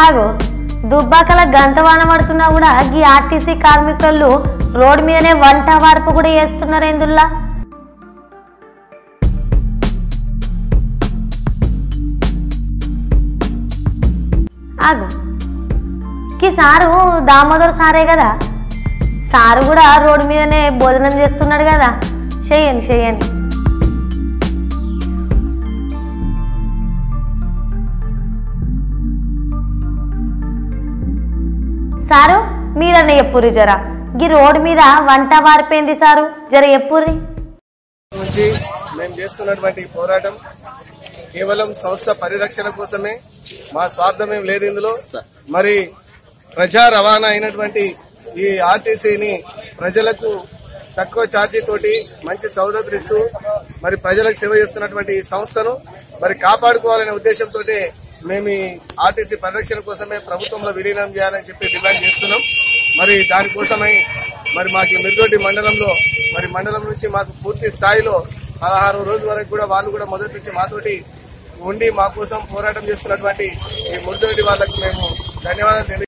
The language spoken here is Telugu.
ఆగు దుబ్బాకల గంత వాన పడుతున్నా కూడా ఈ ఆర్టీసీ కార్మికులు రోడ్డు మీదనే వంట వార్పు కూడా చేస్తున్నారు ఎందుల్లా ఆగు ఈ సారు దామోదర్ సారే కదా సారు కూడా రోడ్డు మీదనే భోజనం చేస్తున్నాడు కదా చెయ్యండి చెయ్యండి సారు మీరన్న ఎప్పురి జరా ఈ రోడ్డు మీద వంట వారిపోయింది సారు జర ఎప్పురి నుంచి మేము చేస్తున్నటువంటి ఈ పోరాటం కేవలం సంస్థ పరిరక్షణ కోసమే మా స్వార్థం ఏం లేదు ఇందులో మరి ప్రజా రవాణా అయినటువంటి ఈ ఆర్టీసీని ప్రజలకు తక్కువ ఛార్జీ తోటి మంచి సౌలభ్యం ఇస్తూ మరి ప్రజలకు సేవ చేస్తున్నటువంటి ఈ సంస్థను మరి కాపాడుకోవాలనే ఉద్దేశంతో మేము ఈ ఆర్టీసీ పరిరక్షణ కోసమే ప్రభుత్వంలో విలీనం చేయాలని చెప్పి డిమాండ్ చేస్తున్నాం మరి దానికోసమై మరి మాకు ఈ మిర్దొడ్డి మండలంలో మరి మండలం నుంచి మాకు పూర్తి స్థాయిలో పదహారు రోజుల వరకు కూడా వాళ్ళు కూడా మొదటి నుంచి మాతోటి ఉండి మా కోసం పోరాటం చేస్తున్నటువంటి ఈ ముర్దొడ్డి వాళ్ళకు మేము ధన్యవాదాలు తెలియ